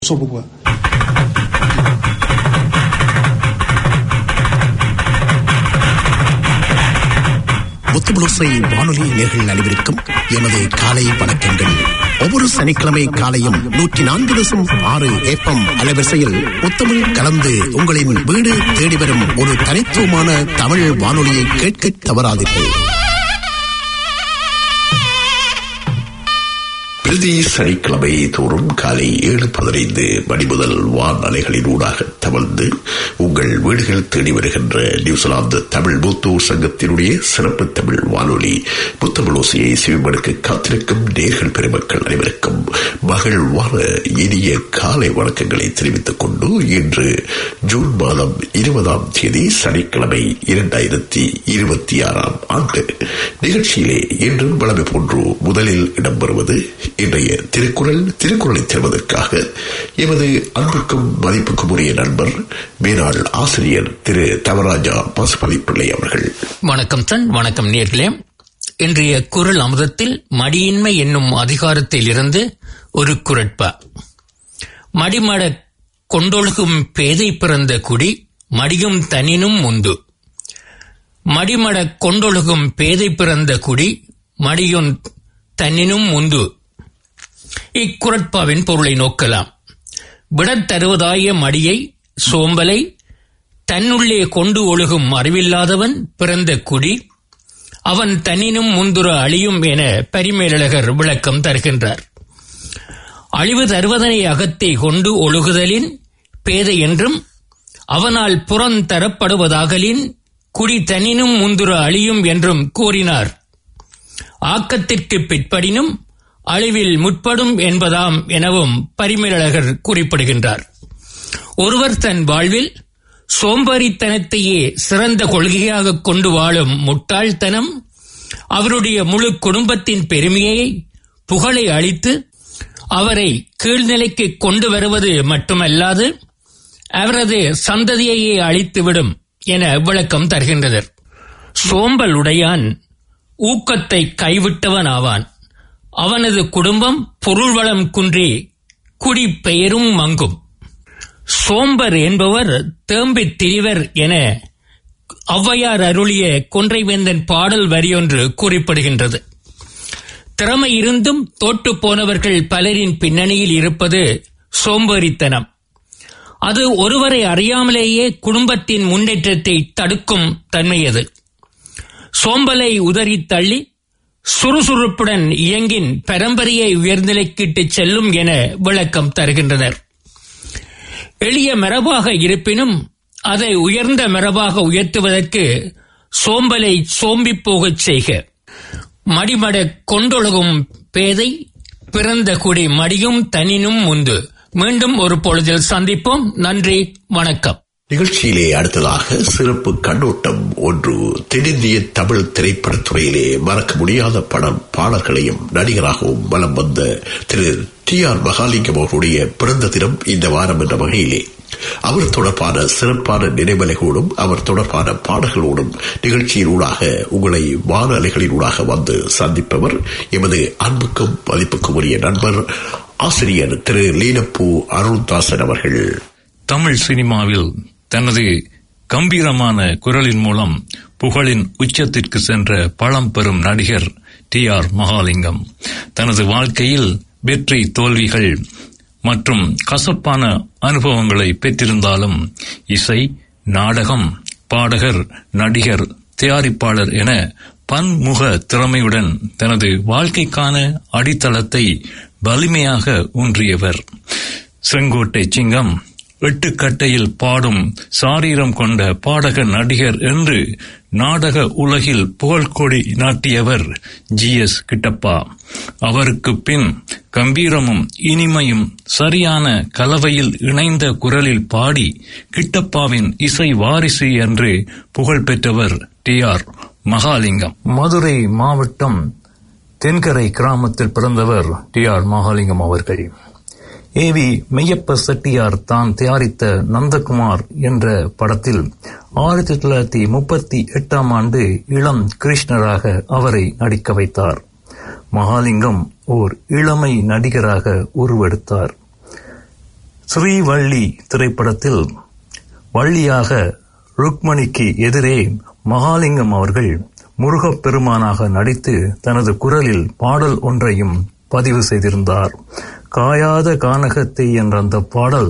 说不过。 முத்துபுளுசை வானொலி நேர்கள் அனைவருக்கும் எமது காலை வணக்கங்கள் ஒவ்வொரு சனிக்கிழமை காலையும் நூற்றி நான்கு தசம் ஆறு ஏப்பம் அலைவரிசையில் முத்தமிழ் கலந்து உங்களின் வீடு தேடி வரும் ஒரு தனித்துவமான தமிழ் வானொலியை கேட்க தவறாதீர்கள் பிரதி சனிக்கிழமை தோறும் காலை ஏழு பதினைந்து மணி முதல் வான் அலைகளின் ஊடாக தவழ்ந்து உங்கள் வீடுகள் தேடி வருகின்ற நியூசிலாந்து தமிழ் மூத்தோர் சங்கத்தினுடைய சிறப்பு தமிழ் வானொலி புத்தமிழோசையை செவிமடுக்க காத்திருக்கும் நேர்கள் பெருமக்கள் அனைவருக்கும் மகிழ்வான இனிய காலை வணக்கங்களை தெரிவித்துக் கொண்டு இன்று ஜூன் மாதம் இருபதாம் தேதி சனிக்கிழமை இரண்டாயிரத்தி இருபத்தி ஆறாம் ஆண்டு நிகழ்ச்சியிலே இன்றும் வளமை போன்று முதலில் இடம்பெறுவது இன்றைய திருக்குறள் திருக்குறளை தருவதற்காக எமது அன்புக்கும் மதிப்புக்கும் உரிய நண்பர் மேனாள் ஆசிரியர் திரு தவராஜா பசுபதி பிள்ளை அவர்கள் வணக்கம் சன் வணக்கம் நேர்களே இன்றைய குரல் அமுதத்தில் மடியின்மை என்னும் அதிகாரத்தில் இருந்து ஒரு குரட்பா மடிமட கொண்டொழுகும் பேதை பிறந்த குடி மடியும் தனினும் முந்து மடிமட கொண்டொழுகும் பேதை பிறந்த குடி மடியும் தன்னினும் முந்து இக்குரட்பாவின் பொருளை நோக்கலாம் விடத் தருவதாய மடியை சோம்பலை தன்னுள்ளே கொண்டு ஒழுகும் அறிவில்லாதவன் பிறந்த குடி அவன் தன்னினும் முந்துர அழியும் என பரிமேலழகர் விளக்கம் தருகின்றார் அழிவு தருவதனை அகத்தை கொண்டு ஒழுகுதலின் பேதை என்றும் அவனால் புறந்தரப்படுவதாகலின் குடி தனினும் முந்துர அழியும் என்றும் கூறினார் ஆக்கத்திற்கு பிற்படினும் அழிவில் முற்படும் என்பதாம் எனவும் பரிமேலழகர் குறிப்பிடுகின்றார் ஒருவர் தன் வாழ்வில் சோம்பேறித்தனத்தையே சிறந்த கொள்கையாக கொண்டு வாழும் முட்டாள்தனம் அவருடைய முழு குடும்பத்தின் பெருமையை புகழை அளித்து அவரை கீழ்நிலைக்கு கொண்டு வருவது மட்டுமல்லாது அவரது சந்ததியையே அழித்துவிடும் என விளக்கம் தருகின்றனர் சோம்பல் உடையான் ஊக்கத்தை கைவிட்டவன் ஆவான் அவனது குடும்பம் பொருள் வளம் குன்றி குடி பெயரும் மங்கும் சோம்பர் என்பவர் தேம்பித் திரிவர் என ஔவையார் அருளிய கொன்றைவேந்தன் பாடல் வரியொன்று குறிப்பிடுகின்றது திறமை இருந்தும் தோற்று போனவர்கள் பலரின் பின்னணியில் இருப்பது சோம்பேறித்தனம் அது ஒருவரை அறியாமலேயே குடும்பத்தின் முன்னேற்றத்தை தடுக்கும் தன்மையது சோம்பலை உதறி தள்ளி சுறுசுறுப்புடன் இயங்கின் பரம்பரையை உயர்நிலைக்கிட்டுச் செல்லும் என விளக்கம் தருகின்றனர் எளிய மரபாக இருப்பினும் அதை உயர்ந்த மரபாக உயர்த்துவதற்கு சோம்பலை சோம்பிப் போகச் செய்க மடிமட கொண்டொழுகும் பேதை பிறந்த குடி மடியும் தனினும் முந்து மீண்டும் ஒரு பொழுதில் சந்திப்போம் நன்றி வணக்கம் நிகழ்ச்சியிலே அடுத்ததாக சிறப்பு கண்ணோட்டம் ஒன்று தென்னிந்திய தமிழ் திரைப்படத்துறையிலே மறக்க முடியாத படம் பாடல்களையும் நடிகராகவும் வலம் வந்த திரு டி ஆர் மகாலிங்கம் அவர்களுடைய பிறந்த தினம் இந்த வாரம் என்ற வகையிலே அவர் தொடர்பான சிறப்பான நினைவலைகளோடும் அவர் தொடர்பான பாடல்களோடும் நிகழ்ச்சியினூடாக உங்களை வான அலைகளினூடாக வந்து சந்திப்பவர் எமது அன்புக்கும் மதிப்புக்கும் உரிய நண்பர் ஆசிரியர் திரு லீனப்பூ அருள்தாசன் அவர்கள் தமிழ் சினிமாவில் தனது கம்பீரமான குரலின் மூலம் புகழின் உச்சத்திற்கு சென்ற பழம்பெரும் நடிகர் டி ஆர் மகாலிங்கம் தனது வாழ்க்கையில் வெற்றி தோல்விகள் மற்றும் கசப்பான அனுபவங்களை பெற்றிருந்தாலும் இசை நாடகம் பாடகர் நடிகர் தயாரிப்பாளர் என பன்முக திறமையுடன் தனது வாழ்க்கைக்கான அடித்தளத்தை வலிமையாக ஊன்றியவர் செங்கோட்டை சிங்கம் எட்டுக்கட்டையில் பாடும் சாரீரம் கொண்ட பாடக நடிகர் என்று நாடக உலகில் புகழ்கொடி நாட்டியவர் ஜி எஸ் கிட்டப்பா அவருக்கு பின் கம்பீரமும் இனிமையும் சரியான கலவையில் இணைந்த குரலில் பாடி கிட்டப்பாவின் இசை வாரிசு என்று புகழ் பெற்றவர் டி ஆர் மகாலிங்கம் மதுரை மாவட்டம் தென்கரை கிராமத்தில் பிறந்தவர் டி ஆர் மகாலிங்கம் அவர்கள் ஏ வி மெய்யப்ப செட்டியார் தான் தயாரித்த நந்தகுமார் என்ற படத்தில் ஆயிரத்தி தொள்ளாயிரத்தி முப்பத்தி எட்டாம் ஆண்டு இளம் கிருஷ்ணராக அவரை நடிக்க வைத்தார் மகாலிங்கம் ஓர் இளமை நடிகராக உருவெடுத்தார் ஸ்ரீவள்ளி திரைப்படத்தில் வள்ளியாக ருக்மணிக்கு எதிரே மகாலிங்கம் அவர்கள் முருகப்பெருமானாக நடித்து தனது குரலில் பாடல் ஒன்றையும் பதிவு செய்திருந்தார் காயாத கானகத்தை என்ற அந்த பாடல்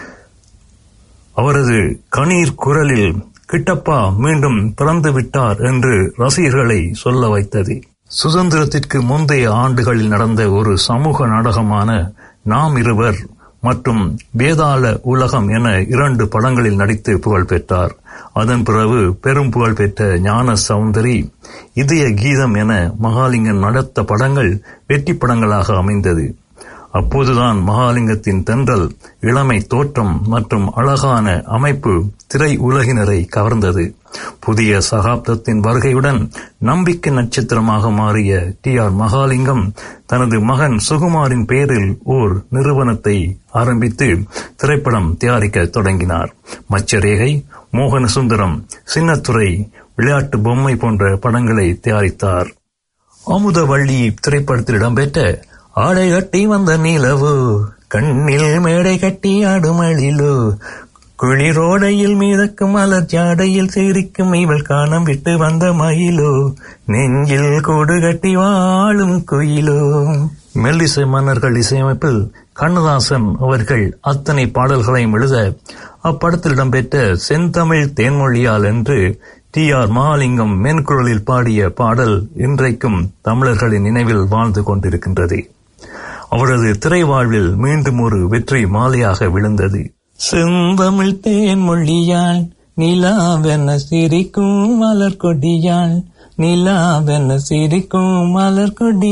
அவரது கணீர் குரலில் கிட்டப்பா மீண்டும் பிறந்து விட்டார் என்று ரசிகர்களை சொல்ல வைத்தது சுதந்திரத்திற்கு முந்தைய ஆண்டுகளில் நடந்த ஒரு சமூக நாடகமான நாம் இருவர் மற்றும் வேதாள உலகம் என இரண்டு படங்களில் நடித்து புகழ் பெற்றார் அதன் பிறகு பெரும் புகழ் பெற்ற ஞான சௌந்தரி இதய கீதம் என மகாலிங்கன் நடத்த படங்கள் வெற்றி படங்களாக அமைந்தது அப்போதுதான் மகாலிங்கத்தின் தென்றல் இளமை தோற்றம் மற்றும் அழகான அமைப்பு திரை உலகினரை கவர்ந்தது புதிய சகாப்தத்தின் வருகையுடன் நம்பிக்கை நட்சத்திரமாக மாறிய டி ஆர் மகாலிங்கம் தனது மகன் சுகுமாரின் பெயரில் ஓர் நிறுவனத்தை ஆரம்பித்து திரைப்படம் தயாரிக்க தொடங்கினார் மச்சரேகை மோகன சுந்தரம் சின்னத்துறை விளையாட்டு பொம்மை போன்ற படங்களை தயாரித்தார் அமுதவள்ளி திரைப்படத்தில் இடம்பெற்ற ஆடை கட்டி வந்த நிலவு கண்ணில் மேடை கட்டி ஆடும் அழிலோ குளிரோடையில் மீதக்கும் மலர் ஜாடையில் சிரிக்கும் இவள் காணம் விட்டு வந்த மயிலோ நெஞ்சில் கூடு கட்டி வாழும் குயிலோ மெல்லிசை மன்னர்கள் இசையமைப்பில் கண்ணதாசன் அவர்கள் அத்தனை பாடல்களையும் எழுத அப்படத்தில் இடம்பெற்ற செந்தமிழ் தேன்மொழியால் என்று டி ஆர் மகாலிங்கம் மென்குரலில் பாடிய பாடல் இன்றைக்கும் தமிழர்களின் நினைவில் வாழ்ந்து கொண்டிருக்கின்றது அவரது திரை வாழ்வில் மீண்டும் ஒரு வெற்றி மாலையாக விழுந்தது செந்தமிழ் தேன்மொழியாள் நிலாவென சிரிக்கும் மலர் கொடியாள் நிலாவென சிரிக்கும் மலர்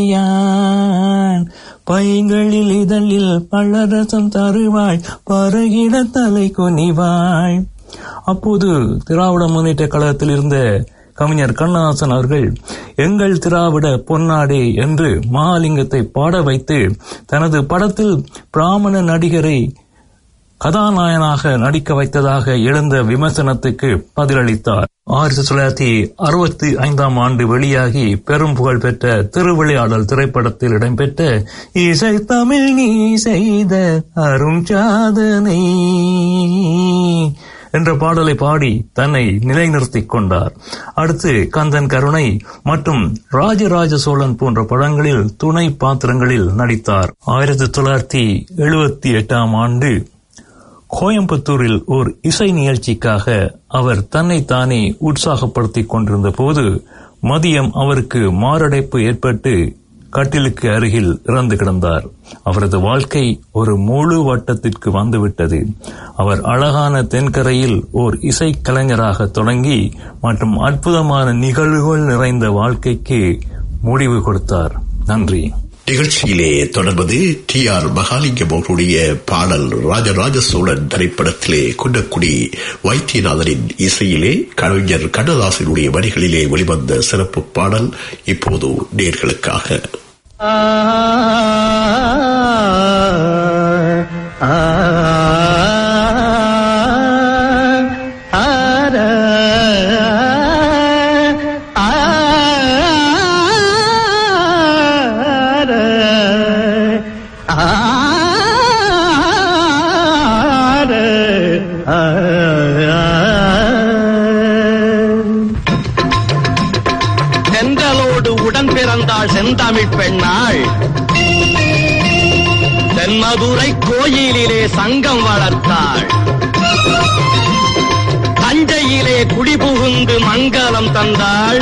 கொடியாள் பைகளில் இதழில் பழரசம் தருவாள் பருகிட தலை குனிவாள் அப்போது திராவிட முன்னேற்ற கழகத்தில் இருந்த கவிஞர் கண்ணதாசன் அவர்கள் எங்கள் திராவிட பொன்னாடே என்று மகாலிங்கத்தை பாட வைத்து தனது படத்தில் பிராமண நடிகரை கதாநாயகனாக நடிக்க வைத்ததாக எழுந்த விமர்சனத்துக்கு பதிலளித்தார் ஆயிரத்தி தொள்ளாயிரத்தி அறுபத்தி ஐந்தாம் ஆண்டு வெளியாகி பெரும் புகழ் பெற்ற திருவிளையாடல் திரைப்படத்தில் இடம்பெற்ற இசை தமிழ் நீ செய்த அரும் சாதனை என்ற பாடலை பாடி தன்னை நிலைநிறுத்திக் கொண்டார் அடுத்து கந்தன் கருணை மற்றும் ராஜராஜ சோழன் போன்ற படங்களில் துணை பாத்திரங்களில் நடித்தார் ஆயிரத்தி தொள்ளாயிரத்தி எழுபத்தி எட்டாம் ஆண்டு கோயம்புத்தூரில் ஓர் இசை நிகழ்ச்சிக்காக அவர் தன்னை தானே உற்சாகப்படுத்திக் கொண்டிருந்த போது மதியம் அவருக்கு மாரடைப்பு ஏற்பட்டு கட்டிலுக்கு அருகில் இறந்து கிடந்தார் அவரது வாழ்க்கை ஒரு முழு வட்டத்திற்கு வந்துவிட்டது அவர் அழகான தென்கரையில் ஓர் இசை கலைஞராக தொடங்கி மற்றும் அற்புதமான நிகழ்வுகள் நிறைந்த வாழ்க்கைக்கு முடிவு கொடுத்தார் நன்றி நிகழ்ச்சியிலே தொடர்வது டி ஆர் மகாலிங்கம் அவர்களுடைய பாடல் ராஜராஜ சோழன் திரைப்படத்திலே குன்னக்குடி வைத்தியநாதனின் இசையிலே கவிஞர் கண்ணதாசனுடைய வரிகளிலே வெளிவந்த சிறப்பு பாடல் இப்போது நேர்களுக்காக சென்றலோடு உடன் பிறந்தாள் செந்தமிழ் பெண்ணாள் தென்மதுரை கோயிலிலே சங்கம் வளர்த்தாள் தஞ்சையிலே குடிபுகுந்து மங்களம் தந்தாள்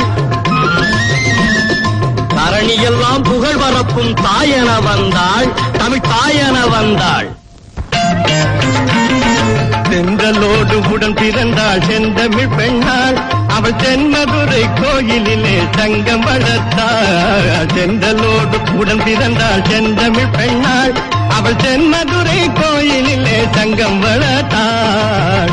தரணியெல்லாம் புகழ் பரப்பும் தாயென வந்தாள் தமிழ் தாயென வந்தாள் செந்தலோடு உடன் பிறந்தாள் செந்தமிழ் பெண்ணாள் அவள் தென்மதுரை கோயிலிலே சங்கம் வளர்த்தாள் செந்தலோடு உடன் பிறந்தாள் செந்தமிழ் பெண்ணாள் அவள் தென்மதுரை கோயிலிலே சங்கம் வளர்த்தாள்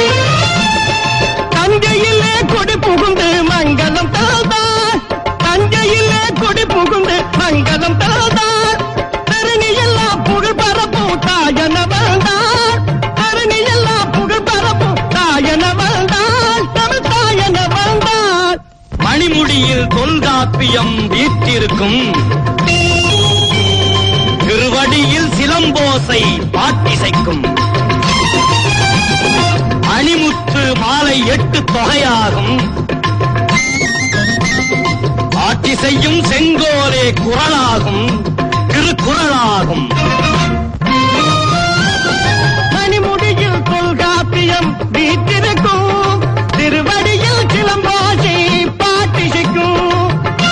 தஞ்சையிலே கொடி புகுந்து மங்களம் தந்தாள் தஞ்சையிலே கொடி புகுந்து மங்களம் தந்தாள் தரணி எல்லாம் புகழ் பரப்பும் தாயன வந்தாள் தரணி எல்லாம் புகழ் பரப்பும் தாயன வந்தாள் தமிழ் தாயன வந்தாள் மணிமுடியில் தொல்காப்பியம் வீற்றிருக்கும் திருவடியில் சிலம்போசை பாட்டிசைக்கும் குரலாகும் ஆட்சி செய்யும் செங்கோலே குரலாகும் திருக்குறளாகும் மணிமுடியில் தொல்காப்பியம் வீட்டிருக்கும் திருவடியில் சிலம்பாசி பாட்டிசைக்கும்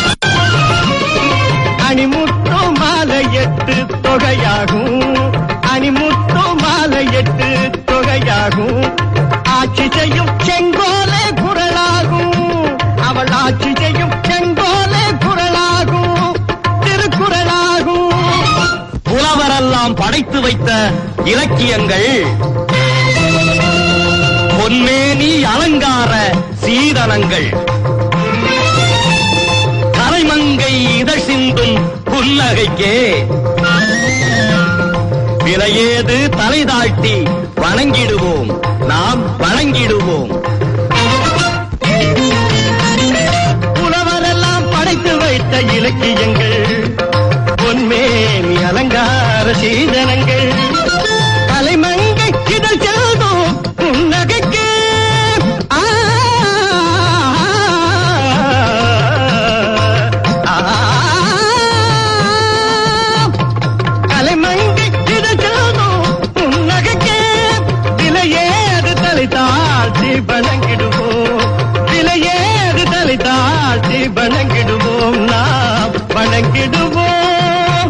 அணிமுத்து மாலை எட்டு தொகையாகும் அணிமுத்து மாலை எட்டு தொகையாகும் ஆட்சி செய்யும் செங்கோலே குரலாகும் அவள் ஆட்சி செய்யும் செங்கோலே குரலாகும் திருக்குறளாகும் புலவரெல்லாம் படைத்து வைத்த இலக்கியங்கள் பொன்மேனி அலங்கார சீதனங்கள் கலைமங்கை இதழ் சிந்தும் புன்னகைக்கே விலையேது தலை தாழ்த்தி வணங்கிடுவோம் நாம் வணங்கிடுவோம் புலவரெல்லாம் படைத்து வைத்த இலக்கியங்கள் பொன்மேனி அலங்கார சீதனங்கள் கலைமங்கை இதழ் செல்தும் புன்னகைக்கே ஆ கலைமங்கை இதழ்காணும் புன்னகைக்கே விலையேது தலை தாழ்த்தி வணங்கிடுவோம் விலையேது தலை தாழ்த்தி வணங்கிடுவோம் நாம் வணங்கிடுவோம்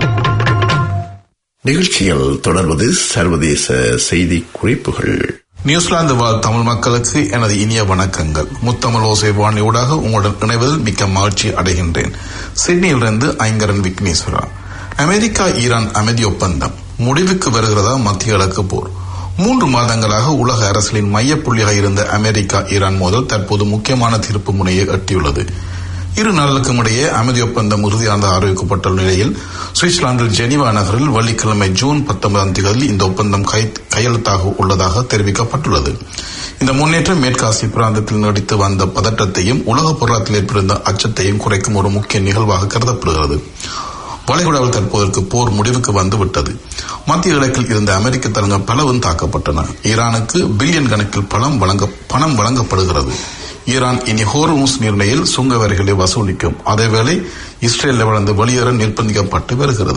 நிகழ்ச்சியில் தொடர்வது சர்வதேச செய்தி குறிப்புகள் நியூசிலாந்து வாழ் தமிழ் மக்களுக்கு எனது இனிய வணக்கங்கள் முத்தமிழ் ஓசை வாணியூடாக உங்களுடன் இணைவதில் மிக்க மகிழ்ச்சி அடைகின்றேன் சிட்னியிலிருந்து ஐங்கரன் விக்னேஸ்வரா அமெரிக்கா ஈரான் அமைதி ஒப்பந்தம் முடிவுக்கு வருகிறதா மத்திய கிழக்கு போர் மூன்று மாதங்களாக உலக அரசியலின் மையப்புள்ளியாக இருந்த அமெரிக்கா ஈரான் மோதல் தற்போது முக்கியமான தீர்ப்பு முனையை எட்டியுள்ளது இரு நாடுகளுக்கும் இடையே அமைதி ஒப்பந்தம் உறுதியானது அறிவிக்கப்பட்டுள்ள நிலையில் சுவிட்சர்லாந்தில் ஜெனீவா நகரில் வெள்ளிக்கிழமை ஜூன் பத்தொன்பதாம் தேதி இந்த ஒப்பந்தம் கை- கையெழுத்தாக உள்ளதாக தெரிவிக்கப்பட்டுள்ளது இந்த முன்னேற்றம் மேற்காசிய பிராந்தத்தில் நீடித்து வந்த பதற்றத்தையும் உலக பொருளாதாரத்தில் ஏற்பட்டிருந்த அச்சத்தையும் குறைக்கும் ஒரு முக்கிய நிகழ்வாக கருதப்படுகிறது வளைகுடாவில் தற்போதற்கு போர் முடிவுக்கு வந்துவிட்டது மத்திய கிழக்கில் இருந்த அமெரிக்க தளங்கள் பலவும் தாக்கப்பட்டன ஈரானுக்கு பில்லியன் கணக்கில் பணம் வழங்க பணம் வழங்கப்படுகிறது ஈரான் இனி ஹோர்மூஸ் நீர்நிலையில் சுங்க வரிகளை வசூலிக்கும் அதேவேளை இஸ்ரேல் லெபனாந்து வெளியேற நிர்பந்திக்கப்பட்டு வருகிறது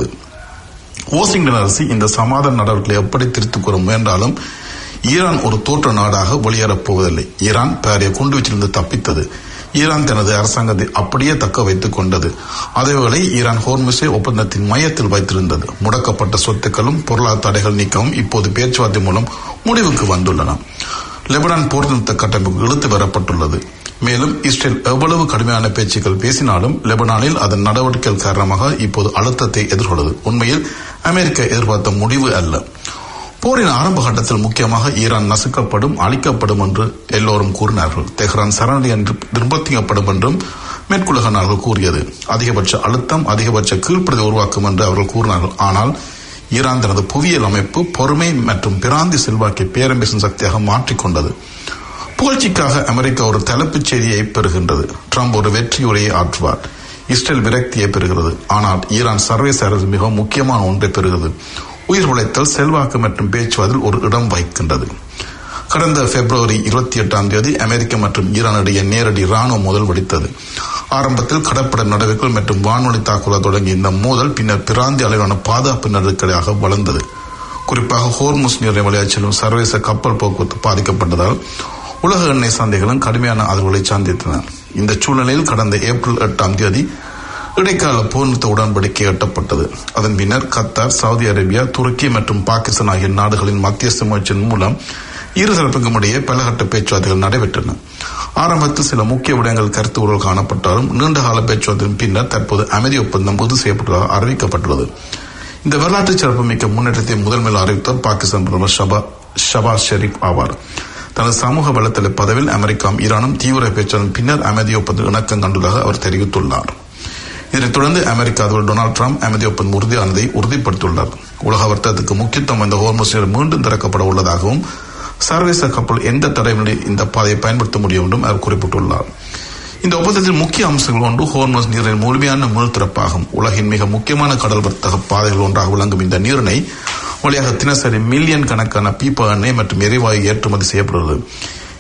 வாஷிங்டன் அரசு இந்த சமாதான நடவடிக்கைகளை எப்படி திருத்திக் கூற முயன்றாலும் ஈரான் ஒரு தோற்ற நாடாக வெளியேறப் போவதில்லை ஈரான் பாரிய குண்டுவீச்சிலிருந்து தப்பித்தது ஈரான் தனது அரசாங்கத்தை அப்படியே தக்க வைத்துக் கொண்டது அதேவேளை ஈரான் ஹோர்முஸை ஒப்பந்தத்தின் மையத்தில் வைத்திருந்தது முடக்கப்பட்ட சொத்துக்களும் பொருளாதார தடைகள் நீக்கவும் இப்போது பேச்சுவார்த்தை மூலம் முடிவுக்கு வந்துள்ளன லெபனான் போர் நிறுத்த கட்டமைப்பு இழுத்து வரப்பட்டுள்ளது மேலும் இஸ்ரேல் எவ்வளவு கடுமையான பேச்சுக்கள் பேசினாலும் லெபனானில் அதன் நடவடிக்கைகள் காரணமாக இப்போது அழுத்தத்தை எதிர்கொள்ளுது உண்மையில் அமெரிக்கா எதிர்பார்த்த முடிவு அல்ல போரின் ஆரம்ப கட்டத்தில் முக்கியமாக ஈரான் நசுக்கப்படும் அழிக்கப்படும் என்று எல்லோரும் கூறினார்கள் தெஹ்ரான் சரணி என்று நிர்பந்திக்கப்படும் என்றும் மேற்குலக நாடுகள் கூறியது அதிகபட்ச அழுத்தம் அதிகபட்ச கீழ்ப்பதை உருவாக்கும் என்று அவர்கள் கூறினார்கள் ஆனால் ஈரான் தனது புவியியல் அமைப்பு பொறுமை மற்றும் பிராந்தி செல்வாக்கை பேரம் பேசும் சக்தியாக மாற்றிக்கொண்டது புகழ்ச்சிக்காக அமெரிக்கா ஒரு தலைப்புச் செய்தியை பெறுகின்றது ட்ரம்ப் ஒரு வெற்றி உரையை ஆற்றுவார் இஸ்ரேல் விரக்தியை பெறுகிறது ஆனால் ஈரான் சர்வதேச அரசு மிகவும் முக்கியமான ஒன்றை பெறுகிறது உயிர் உழைத்தல் செல்வாக்கு மற்றும் பேச்சுவாதில் ஒரு இடம் வகிக்கின்றது கடந்த பிப்ரவரி இருபத்தி எட்டாம் தேதி அமெரிக்க மற்றும் ஈரான் இடையே நேரடி ராணுவ மோதல் வெடித்தது ஆரம்பத்தில் கடற்படை நடவடிக்கைகள் மற்றும் வானொலி தாக்குதல் தொடங்கிய இந்த மோதல் பின்னர் பிராந்திய அளவிலான பாதுகாப்பு நெருக்கடியாக வளர்ந்தது குறிப்பாக ஹோர்முஸ் நீரை வழியாக செல்லும் சர்வதேச கப்பல் போக்குவரத்து பாதிக்கப்பட்டதால் உலக எண்ணெய் சந்தைகளும் கடுமையான அதிர்வுகளை சந்தித்தன இந்த சூழ்நிலையில் கடந்த ஏப்ரல் எட்டாம் தேதி இடைக்கால போர் நிறுத்த உடன்படிக்கை எட்டப்பட்டது அதன் பின்னர் கத்தார் சவுதி அரேபியா துருக்கி மற்றும் பாகிஸ்தான் ஆகிய நாடுகளின் மத்தியஸ்த முயற்சியின் மூலம் இரு தரப்புக்கும் இடையே பலகட்ட பேச்சுவார்த்தைகள் நடைபெற்றன ஆரம்பத்தில் சில முக்கிய விடயங்கள் கருத்து உறவு காணப்பட்டாலும் நீண்டகால பேச்சுவார்த்தையின் பின்னர் தற்போது அமைதி ஒப்பந்தம் உறுதி செய்யப்பட்டதாக அறிவிக்கப்பட்டுள்ளது இந்த வரலாற்று சிறப்புமிக்க முன்னேற்றத்தை முதன்மையில் அறிவித்தவர் பாகிஸ்தான் பிரதமர் ஷபா ஷபாஸ் ஷெரீப் ஆவார் தனது சமூக வலைத்தள பதவியில் அமெரிக்காவும் ஈரானும் தீவிர பேச்சுடன் பின்னர் அமைதி ஒப்பந்தம் இணக்கம் கண்டுள்ளதாக அவர் தெரிவித்துள்ளார் இதனைத் தொடர்ந்து அமெரிக்க அதிபர் டொனால்டு டிரம்ப் அமைதி ஒப்பந்தம் உறுதியானதை உறுதிப்படுத்தியுள்ளார் உலக வர்த்தகத்துக்கு முக்கியத்துவம் வாய்ந்த ஹோர்மஸ் நீர் மீண்டும் திறக்கப்பட உள்ளதாகவும் சர்வதேச கப்பல் எந்த தடையின்றி இந்த பாதையை பயன்படுத்த முடியும் என்றும் அவர் குறிப்பிட்டுள்ளார் இந்த ஒப்பந்தத்தில் முக்கிய அம்சங்கள் ஒன்று ஹோர்மஸ் நீரின் முழுமையான முழு திறப்பாகும் உலகின் மிக முக்கியமான கடல் வர்த்தக பாதைகள் ஒன்றாக விளங்கும் இந்த நீரினை வழியாக தினசரி மில்லியன் கணக்கான பீப்ப எண்ணெய் மற்றும் எரிவாயு ஏற்றுமதி செய்யப்படுகிறது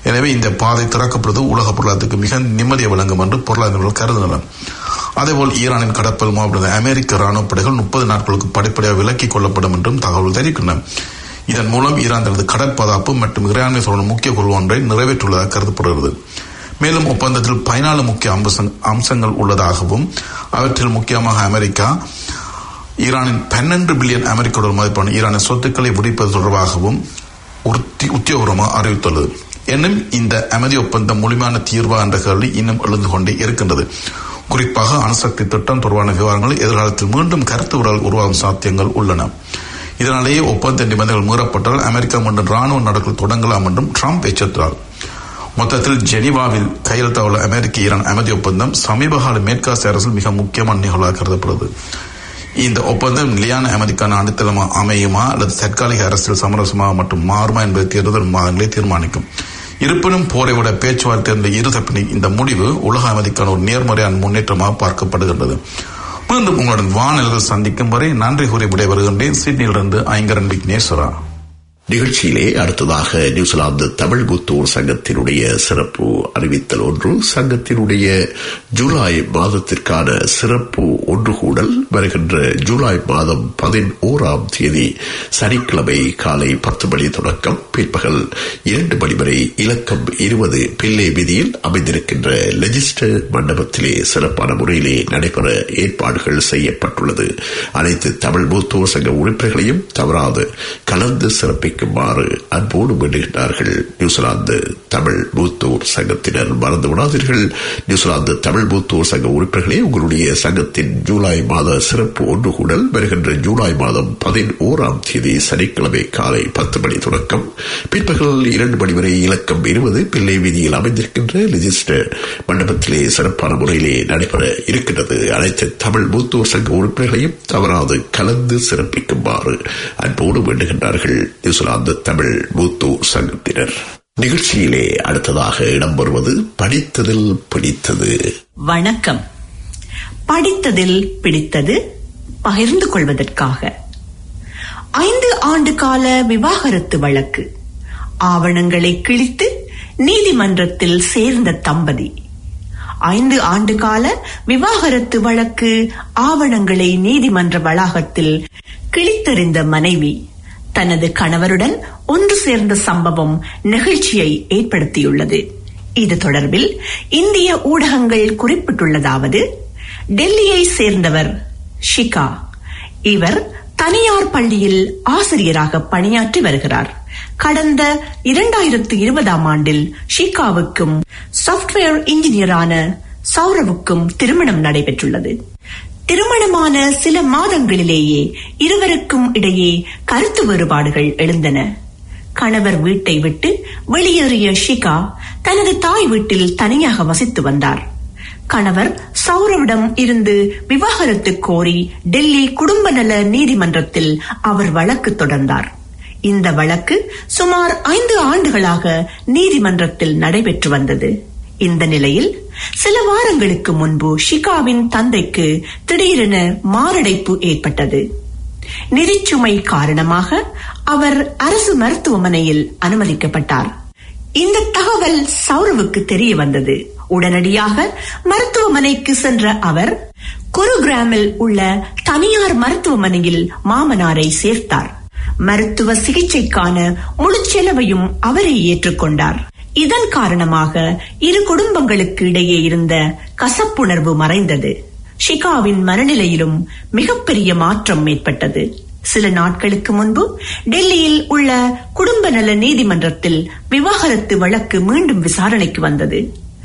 எனவே இந்த பாதை திறக்கப்படுவது உலக பொருளாதாரத்துக்கு மிக நிம்மதியை வழங்கும் என்று பொருளாதாரங்கள் கருதுகின்றனர் அதேபோல் ஈரானின் கடற்பல் மாவட்ட அமெரிக்க ராணுவ படைகள் முப்பது நாட்களுக்கு படிப்படியாக விலக்கிக் கொள்ளப்படும் என்றும் தகவல் தெரிவிக்கின்றன இதன் மூலம் ஈரான் தனது கடற்பாதுகாப்பு மற்றும் இறையாண்மை சொல்லும் முக்கிய கொள்கை ஒன்றை நிறைவேற்றுள்ளதாக கருதப்படுகிறது மேலும் ஒப்பந்தத்தில் பதினாலு முக்கிய அம்சங்- அம்சங்கள் உள்ளதாகவும் அவற்றில் முக்கியமாக அமெரிக்கா ஈரானின் பன்னெண்டு பில்லியன் அமெரிக்க டாலர் மதிப்பான ஈரானின் சொத்துக்களை விடுவிப்பது தொடர்பாகவும் உறுதி- உத்தியோகபூர்வமாக அறிவித்துள்ளது எனினும் இந்த அமைதி ஒப்பந்தம் முழுமையான தீர்வா என்ற கேள்வி இன்னும் எழுந்து கொண்டே இருக்கின்றது குறிப்பாக அணுசக்தி திட்டம் தொடர்பான விவகாரங்கள் எதிர்காலத்தில் மீண்டும் கருத்து உறவு உருவாகும் சாத்தியங்கள் உள்ளன இதனாலேயே ஒப்பந்த நிபந்தனைகள் மீறப்பட்டால் அமெரிக்கா மீண்டும் ராணுவ நடக்கல் தொடங்கலாம் என்றும் ட்ரம்ப் எச்சரித்தார் மொத்தத்தில் ஜெனீவாவில் கையெழுத்தாவுள்ள அமெரிக்க ஈரான் அமைதி ஒப்பந்தம் சமீபகால மேற்காசிய அரசில் மிக முக்கியமான நிகழ்வாக கருதப்படுகிறது இந்த ஒப்பந்தம் நிலையான அமைதிக்கான அடித்தளமா அமையுமா அல்லது தற்காலிக அரசியல் சமரசமாக மட்டும் மாறுமா என்பதை தேர்தல் மாதங்களே தீர்மானிக்கும் இருப்பினும் போரை விட பேச்சுவார்த்தை என்ற இருதரப்பின் இந்த முடிவு உலக அமைதிக்கான ஒரு நேர்மறையான முன்னேற்றமாக பார்க்கப்படுகின்றது மீண்டும் உங்களுடன் வானிலர்கள் சந்திக்கும் வரை நன்றி கூறி விடைபெறுகின்றேன் சிட்னியிலிருந்து ஐங்கரன் விக்னேஸ்வரா நிகழ்ச்சியிலே அடுத்ததாக நியூசிலாந்து தமிழ் புத்தூர் சங்கத்தினுடைய சிறப்பு அறிவித்தல் ஒன்று சங்கத்தினுடைய ஜூலை மாதத்திற்கான சிறப்பு ஒன்று கூடல் வருகின்ற ஜூலை மாதம் பதினோராம் தேதி சனிக்கிழமை காலை பத்து மணி தொடக்கம் பிற்பகல் இரண்டு மணி வரை இலக்கம் இருபது பிள்ளை வீதியில் அமைந்திருக்கின்ற லெஜிஸ்டர் மண்டபத்திலே சிறப்பான முறையிலே நடைபெற ஏற்பாடுகள் செய்யப்பட்டுள்ளது அனைத்து தமிழ் மூத்தோர் சங்க உறுப்பினர்களையும் தவறாது கலந்து சிறப்பிக்குமாறு அன்போடு வேண்டுகின்றார்கள் நியூசிலாந்து தமிழ் மூத்தோர் சங்கத்தினர் மறந்து விடாதீர்கள் நியூசிலாந்து தமிழ் மூத்தோர் சங்க உறுப்பினர்களே உங்களுடைய சங்கத்தின் ஜூலை மாத சிறப்பு ஒன்று கூடல் வருகின்ற ஜூலை மாதம் பதினோராம் தேதி சனிக்கிழமை காலை பத்து மணி தொடக்கம் பிற்பகல் இரண்டு மணி வரை இலக்கம் இருபது பிள்ளை வீதியில் அமைந்திருக்கின்ற ரிஜிஸ்டர் மண்டபத்திலே சிறப்பான முறையிலே நடைபெற இருக்கின்றது அனைத்து தமிழ் மூத்தோர் சங்க உறுப்பினர்களையும் தவறாது கலந்து சிறப்பிக்குமாறு அன்போடு வேண்டுகின்றார்கள் நியூசிலாந்து தமிழ் மூத்தோர் சங்கத்தினர் நிகழ்ச்சியிலே அடுத்ததாக இடம்பெறுவது படித்ததில் பிடித்தது வணக்கம் படித்ததில் பிடித்தது பகிர்ந்து கொள்வதற்காக ஐந்து ஆண்டு கால விவாகரத்து வழக்கு ஆவணங்களை கிழித்து நீதிமன்றத்தில் சேர்ந்த தம்பதி ஐந்து ஆண்டு கால விவாகரத்து வழக்கு ஆவணங்களை நீதிமன்ற வளாகத்தில் கிழித்தெறிந்த மனைவி தனது கணவருடன் ஒன்று சேர்ந்த சம்பவம் நெகிழ்ச்சியை ஏற்படுத்தியுள்ளது இது தொடர்பில் இந்திய ஊடகங்கள் குறிப்பிட்டுள்ளதாவது டெல்லியை சேர்ந்தவர் ஷிகா இவர் தனியார் பள்ளியில் ஆசிரியராக பணியாற்றி வருகிறார் கடந்த இரண்டாயிரத்து இருபதாம் ஆண்டில் ஷிகாவுக்கும் சாப்ட்வேர் இன்ஜினியரான சௌரவுக்கும் திருமணம் நடைபெற்றுள்ளது திருமணமான சில மாதங்களிலேயே இருவருக்கும் இடையே கருத்து வேறுபாடுகள் எழுந்தன கணவர் வீட்டை விட்டு வெளியேறிய ஷிகா தனது தாய் வீட்டில் தனியாக வசித்து வந்தார் கணவர் சௌரவிடம் இருந்து விவாகரத்து கோரி டெல்லி குடும்ப நல நீதிமன்றத்தில் அவர் வழக்கு தொடர்ந்தார் இந்த வழக்கு சுமார் ஐந்து ஆண்டுகளாக நீதிமன்றத்தில் நடைபெற்று வந்தது இந்த நிலையில் சில வாரங்களுக்கு முன்பு ஷிகாவின் தந்தைக்கு திடீரென மாரடைப்பு ஏற்பட்டது நிதிச்சுமை காரணமாக அவர் அரசு மருத்துவமனையில் அனுமதிக்கப்பட்டார் இந்த தகவல் சௌரவுக்கு தெரிய வந்தது உடனடியாக மருத்துவமனைக்கு சென்ற அவர் குருகிராமில் உள்ள தனியார் மருத்துவமனையில் மாமனாரை சேர்த்தார் மருத்துவ சிகிச்சைக்கான முழு செலவையும் அவரே ஏற்றுக்கொண்டார் இதன் காரணமாக இரு குடும்பங்களுக்கு இடையே இருந்த கசப்புணர்வு மறைந்தது ஷிகாவின் மனநிலையிலும் மிகப்பெரிய மாற்றம் ஏற்பட்டது சில நாட்களுக்கு முன்பு டெல்லியில் உள்ள குடும்ப நல நீதிமன்றத்தில் விவாகரத்து வழக்கு மீண்டும் விசாரணைக்கு வந்தது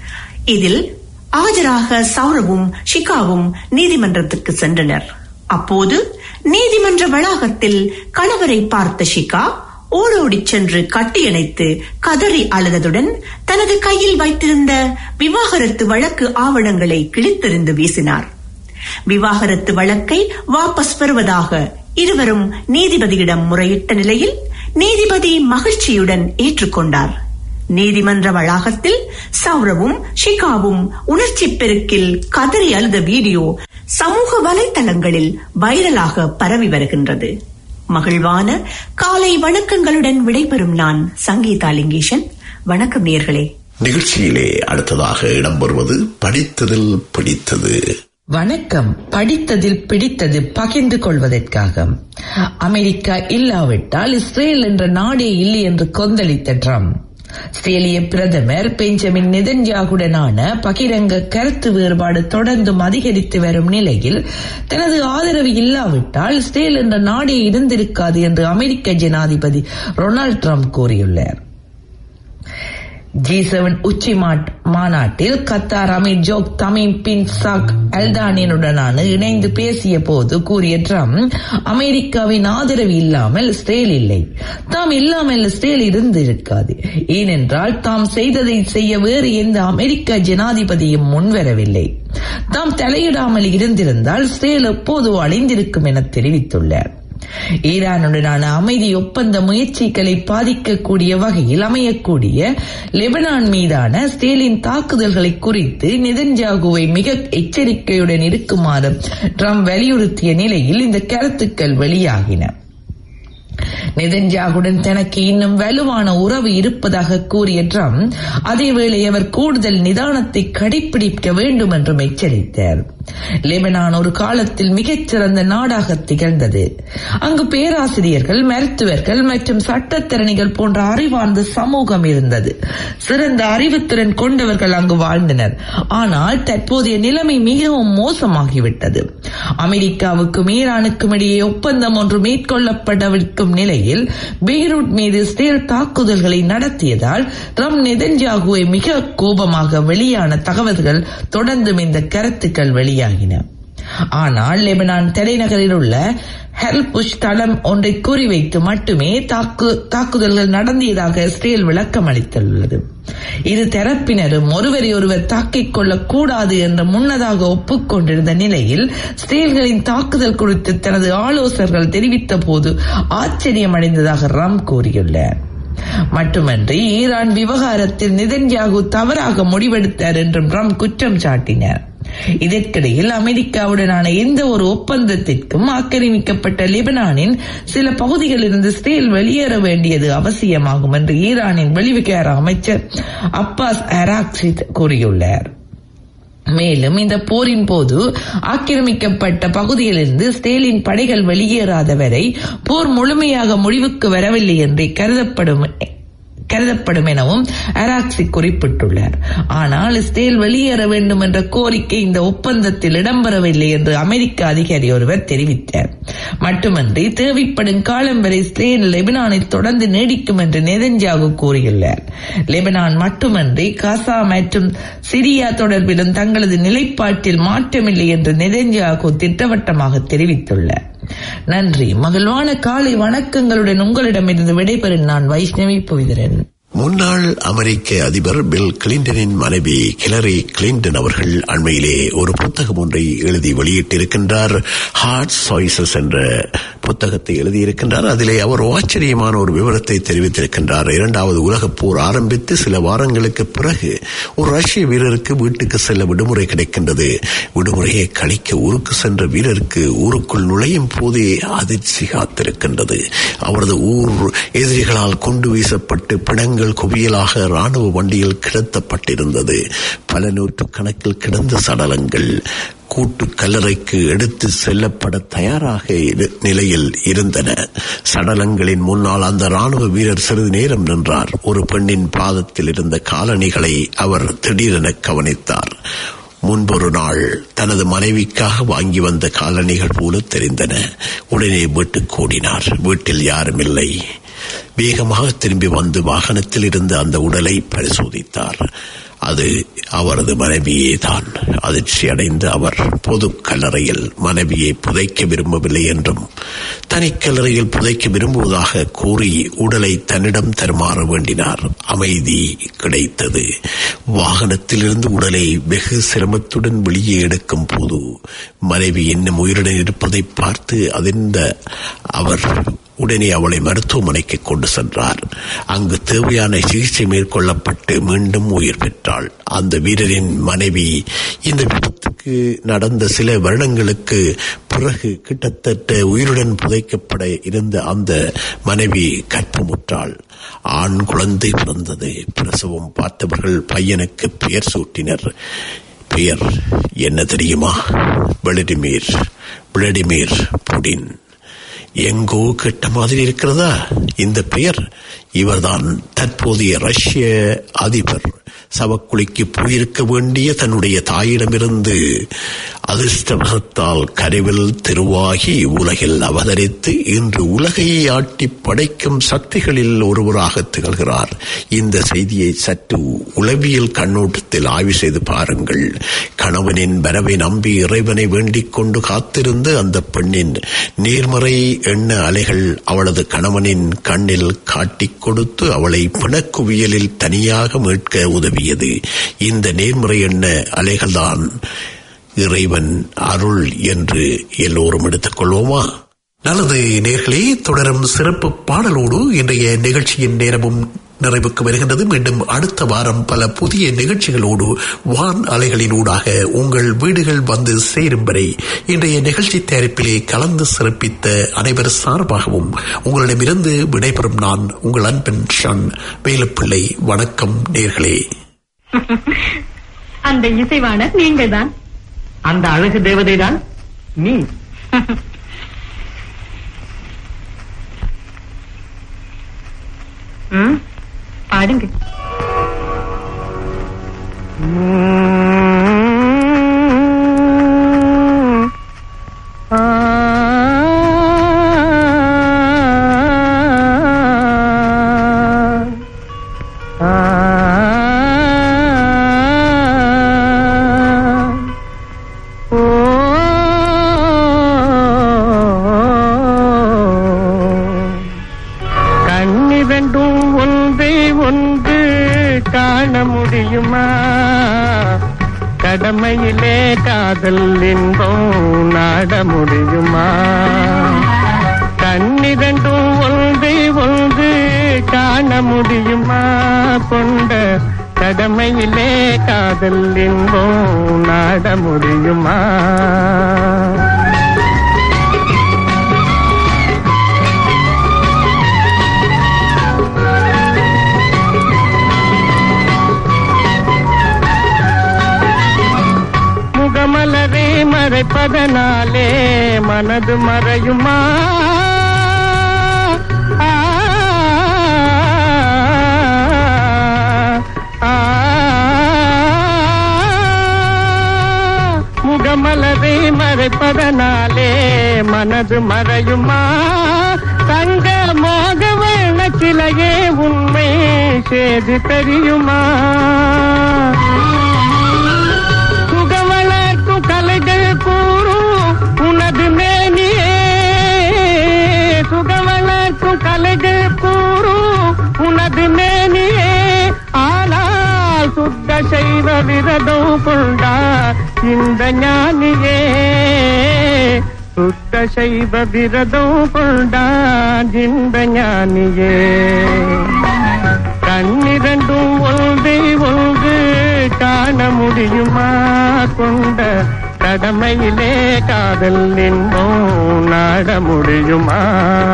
இதில் ஆஜராக சௌரவும் ஷிகாவும் நீதிமன்றத்திற்கு சென்றனர் அப்போது நீதிமன்ற வளாகத்தில் கணவரை பார்த்த ஷிகா ஓடோடிச் சென்று கட்டியணைத்து கதறி அழுததுடன் தனது கையில் வைத்திருந்த விவாகரத்து வழக்கு ஆவணங்களை கிழித்தெறிந்து வீசினார் விவாகரத்து வழக்கை வாபஸ் பெறுவதாக இருவரும் நீதிபதியிடம் முறையிட்ட நிலையில் நீதிபதி மகிழ்ச்சியுடன் ஏற்றுக்கொண்டார் நீதிமன்ற வளாகத்தில் சௌரவும் ஷிகாவும் உணர்ச்சி பெருக்கில் கதறி அழுத வீடியோ சமூக வலைதளங்களில் வைரலாக பரவி வருகின்றது மகிழ்வான காலை வணக்கங்களுடன் விடைபெறும் நான் சங்கீதா லிங்கேஷன் வணக்கம் நேர்களே நிகழ்ச்சியிலே அடுத்ததாக இடம்பெறுவது படித்ததில் பிடித்தது வணக்கம் படித்ததில் பிடித்தது பகிர்ந்து கொள்வதற்காக அமெரிக்கா இல்லாவிட்டால் இஸ்ரேல் என்ற நாடே இல்லை என்று கொந்தளித்த ட்ரம்ப் இஸ்ரேலிய பிரதமர் பெஞ்சமின் நெதன்யாகுடனான பகிரங்க கருத்து வேறுபாடு தொடர்ந்தும் அதிகரித்து வரும் நிலையில் தனது ஆதரவு இல்லாவிட்டால் இஸ்ரேல் என்ற நாடே இருந்திருக்காது என்று அமெரிக்க ஜனாதிபதி டொனால்ட் ட்ரம்ப் கூறியுள்ளார் ஜி செவன் உச்சி மாநாட்டில் கத்தார் அமீர் ஜோக் தமீம் பின் சாக் அல்தானியனுடனான இணைந்து பேசிய போது கூறிய ட்ரம்ப் அமெரிக்காவின் ஆதரவு இல்லாமல் இஸ்ரேல் இல்லை தாம் இல்லாமல் இஸ்ரேல் இருந்திருக்காது ஏனென்றால் தாம் செய்ததை செய்ய வேறு எந்த அமெரிக்க ஜனாதிபதியும் முன்வரவில்லை தாம் தலையிடாமல் இருந்திருந்தால் இஸ்ரேல் எப்போது அழிந்திருக்கும் என தெரிவித்துள்ளார் ஈரானுடனான அமைதி ஒப்பந்த முயற்சிகளை பாதிக்கக்கூடிய வகையில் அமையக்கூடிய லெபனான் மீதான ஸ்டேலின் தாக்குதல்களை குறித்து நெதன்ஜாகுவை மிக எச்சரிக்கையுடன் இருக்குமாறு ட்ரம்ப் வலியுறுத்திய நிலையில் இந்த கருத்துக்கள் வெளியாகின நெதன்ஜாகுடன் தனக்கு இன்னும் வலுவான உறவு இருப்பதாக கூறிய ட்ரம்ப் அதேவேளை அவர் கூடுதல் நிதானத்தை கடைபிடிக்க வேண்டும் என்றும் எச்சரித்தார் லெபனான் ஒரு காலத்தில் மிகச்சிறந்த நாடாக திகழ்ந்தது அங்கு பேராசிரியர்கள் மருத்துவர்கள் மற்றும் சட்டத்திறனிகள் போன்ற அறிவார்ந்த சமூகம் இருந்தது சிறந்த அறிவுத்திறன் கொண்டவர்கள் அங்கு வாழ்ந்தனர் ஆனால் தற்போதைய நிலைமை மிகவும் மோசமாகிவிட்டது அமெரிக்காவுக்கும் ஈரானுக்கும் இடையே ஒப்பந்தம் ஒன்று மேற்கொள்ளப்படவிருக்கும் நிலையில் பெய்ரூட் மீது இஸ்ரேல் தாக்குதல்களை நடத்தியதால் ட்ரம்ப் நெதன்ஜாகுவை மிக கோபமாக வெளியான தகவல்கள் தொடர்ந்தும் இந்த கருத்துக்கள் வெளியாகின ஆனால் லெபனான் தலைநகரில் உள்ள ஹெல்புஷ் தளம் ஒன்றை குறிவைத்து மட்டுமே தாக்கு தாக்குதல்கள் நடந்தியதாக இஸ்ரேல் விளக்கம் அளித்துள்ளது இரு தரப்பினரும் ஒருவரை ஒருவர் தாக்கிக் கொள்ளக்கூடாது என்று முன்னதாக ஒப்புக்கொண்டிருந்த நிலையில் இஸ்ரேல்களின் தாக்குதல் குறித்து தனது ஆலோசகர்கள் தெரிவித்த போது ஆச்சரியமடைந்ததாக ராம் கூறியுள்ளார் மட்டுமன்றி ஈரான் விவகாரத்தில் நிதன்யாகு தவறாக முடிவெடுத்தார் என்றும் ட்ரம்ப் குற்றம் சாட்டினார் இதற்கிடையில் அமெரிக்காவுடனான எந்த ஒரு ஒப்பந்தத்திற்கும் ஆக்கிரமிக்கப்பட்ட லெபனானின் சில பகுதிகளிலிருந்து இஸ்ரேல் வெளியேற வேண்டியது அவசியமாகும் என்று ஈரானின் வெளிவிகார அமைச்சர் அப்பாஸ் அராக்சி கூறியுள்ளார் மேலும் இந்த போரின் போது ஆக்கிரமிக்கப்பட்ட பகுதியிலிருந்து ஸ்டேலின் படைகள் வெளியேறாத வரை போர் முழுமையாக முடிவுக்கு வரவில்லை என்றே கருதப்படும் கருதப்படும் எனவும் அராக்சி குறிப்பிட்டுள்ளார் ஆனால் இஸ்ரேல் வெளியேற வேண்டும் என்ற கோரிக்கை இந்த ஒப்பந்தத்தில் இடம்பெறவில்லை என்று அமெரிக்க அதிகாரி ஒருவர் தெரிவித்தார் மட்டுமன்றி தேவைப்படும் காலம் வரை இஸ்ரேல் லெபனானில் தொடர்ந்து நீடிக்கும் என்று நெதன்ஜாகு கூறியுள்ளார் லெபனான் மட்டுமன்றி காசா மற்றும் சிரியா தொடர்பிலும் தங்களது நிலைப்பாட்டில் மாற்றமில்லை என்று நெதன்ஜாகு திட்டவட்டமாக தெரிவித்துள்ளார் நன்றி மகிழ்வான காலை வணக்கங்களுடன் உங்களிடமிருந்து விடைபெறும் நான் வைஷ்ணவி போகிறேன் முன்னாள் அமெரிக்க அதிபர் பில் கிளின்டனின் மனைவி கிளரி கிளின்டன் அவர்கள் அண்மையிலே ஒரு புத்தகம் ஒன்றை எழுதி வெளியிட்டிருக்கின்றார் ஹார்ட் சாய்ஸஸ் என்ற புத்தகத்தை எழுதியிருக்கின்றார் அதிலே அவர் ஆச்சரியமான ஒரு விவரத்தை தெரிவித்திருக்கின்றார் இரண்டாவது உலகப் போர் ஆரம்பித்து சில வாரங்களுக்கு பிறகு ஒரு ரஷ்ய வீரருக்கு வீட்டுக்கு செல்ல விடுமுறை கிடைக்கின்றது விடுமுறையை கழிக்க ஊருக்கு சென்ற வீரருக்கு ஊருக்குள் நுழையும் போதே அதிர்ச்சி காத்திருக்கின்றது அவரது ஊர் எதிரிகளால் கொண்டு வீசப்பட்டு பிணங்கள் குவியலாக ராணுவ வண்டியில் கிடத்தப்பட்டிருந்தது பல நூற்று கணக்கில் கிடந்த சடலங்கள் கூட்டு கல்லறைக்கு எடுத்து செல்லப்பட தயாராக நிலையில் இருந்தன சடலங்களின் முன்னால் அந்த ராணுவ வீரர் சிறிது நேரம் நின்றார் ஒரு பெண்ணின் பாதத்தில் இருந்த காலணிகளை அவர் திடீரென கவனித்தார் முன்பொரு நாள் தனது மனைவிக்காக வாங்கி வந்த காலணிகள் போல தெரிந்தன உடனே வீட்டுக்கு ஓடினார் வீட்டில் யாரும் இல்லை வேகமாக திரும்பி வந்து வாகனத்தில் இருந்த அந்த உடலை பரிசோதித்தார் அது அவரது மனைவியே தான் அதிர்ச்சி அடைந்த அவர் பொது கல்லறையில் மனைவியை புதைக்க விரும்பவில்லை என்றும் தனிக்கல்லறையில் புதைக்க விரும்புவதாக கூறி உடலை தன்னிடம் தருமாற வேண்டினார் அமைதி கிடைத்தது வாகனத்திலிருந்து உடலை வெகு சிரமத்துடன் வெளியே எடுக்கும் போது மனைவி இன்னும் உயிருடன் இருப்பதை பார்த்து அதிர்ந்த அவர் உடனே அவளை மருத்துவமனைக்கு கொண்டு சென்றார் அங்கு தேவையான சிகிச்சை மேற்கொள்ளப்பட்டு மீண்டும் உயிர் பெற்றாள் அந்த வீரரின் மனைவி இந்த விபத்துக்கு திருமணத்துக்கு நடந்த சில வருடங்களுக்கு பிறகு கிட்டத்தட்ட உயிருடன் புதைக்கப்பட இருந்த அந்த மனைவி கற்பமுற்றாள் ஆண் குழந்தை பிறந்தது பிரசவம் பார்த்தவர்கள் பையனுக்கு பெயர் சூட்டினர் பெயர் என்ன தெரியுமா விளடிமீர் விளடிமீர் புடின் எங்கோ கெட்ட மாதிரி இருக்கிறதா இந்த பெயர் இவர்தான் தற்போதைய ரஷ்ய அதிபர் சவக்குழிக்கு போயிருக்க வேண்டிய தன்னுடைய தாயிடமிருந்து அதிர்ஷ்டவசத்தால் கருவில் திருவாகி உலகில் அவதரித்து இன்று உலகை ஆட்டி படைக்கும் சக்திகளில் ஒருவராக திகழ்கிறார் இந்த செய்தியை சற்று உளவியல் கண்ணோட்டத்தில் ஆய்வு செய்து பாருங்கள் கணவனின் வரவை நம்பி இறைவனை வேண்டிக் கொண்டு காத்திருந்து அந்த பெண்ணின் நேர்மறை எண்ண அலைகள் அவளது கணவனின் கண்ணில் காட்டிக் கொடுத்து அவளை பிணக்குவியலில் தனியாக மீட்க உதவியது இந்த நேர்மறை எண்ண அலைகள்தான் இறைவன் அருள் என்று எல்லோரும் எடுத்துக் கொள்வோமா நல்லது நேர்களே தொடரும் சிறப்பு பாடலோடு இன்றைய நிகழ்ச்சியின் நேரமும் நிறைவுக்கு வருகின்றது மீண்டும் அடுத்த வாரம் பல புதிய நிகழ்ச்சிகளோடு வான் அலைகளினூடாக உங்கள் வீடுகள் வந்து சேரும் வரை இன்றைய நிகழ்ச்சி தயாரிப்பிலே கலந்து சிறப்பித்த அனைவர் சார்பாகவும் உங்களிடமிருந்து விடைபெறும் நான் உங்கள் அன்பன் ஷன் வேலுப்பிள்ளை வணக்கம் நேர்களே அந்த இசைவாணர் நீங்கள் தான் அந்த அழகு தேவதை தான் நீ ம், பாடுங்க கண்ணிரண்டும் ஒன்றை ஒன்று காண முடியுமா கடமையிலே காதல் இன்பம் நாட முடியுமா கண்ணிரண்டும் ஒன்றை ஒன்று காண முடியுமா கொண்ட கடமையிலே காதல் இன்பம் நாட முடியுமா முகமலரை மறைப்பதனாலே மனது மறையுமா ஆ, ஆ, முகமலரை மறைப்பதனாலே மனது மறையுமா தங்க மோக சிலையே உண்மை செய்து தெரியுமா சுகவளர்க்கும் கலைகள் கூறும் உனது மேனியே சுகவளர்க்கும் கலைகள் கூறும் உனது மேனியே ஆனால் சுத்த செய்வ விரதம் கொண்டா இந்த ஞானியே சுத்த செய்வ விரதம் கொண்டான் இந்த ஞானியே கண்ணிரண்டும் ஒன்று ஒன்று காண முடியுமா கொண்ட கடமையிலே காதல் இன்பம் நாட முடியுமா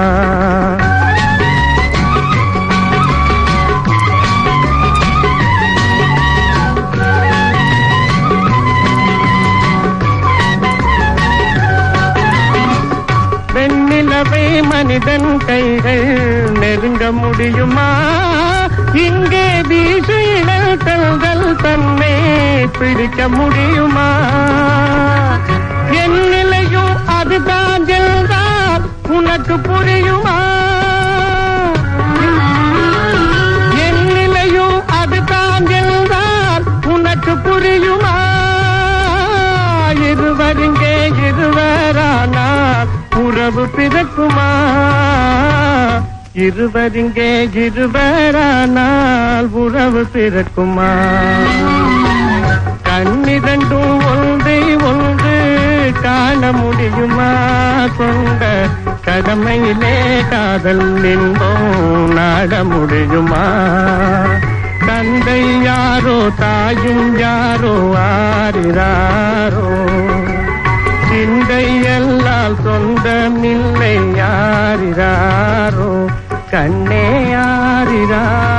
வெண்ணிலவை மனிதன் கைகள் நெருங்க முடியுமா இங்கே வீசுயிடல் தல்கள் தன்னை பிடிக்க முடியுமா என் நிலையும் அதுதான் என்றால் உனக்கு புரியுமா என் நிலையும் அதுதான் என்றால் உனக்கு புரியுமா இருவருங்கே இருவரானால் உறவு பிறக்குமா இருவருங்கே இருவரானால் உறவு பிறக்குமா கண்ணிரண்டும் ஒன்றை ஒன்று காண முடியுமா கொண்ட கடமையிலே காதல் இன்பம் நாட முடியுமா தந்தை யாரோ தாயும் யாரோ ஆரிராரோ சிந்தை எல்லால் சொந்தமில்லை யாரிராரோ கண்ணே யாரிராரோ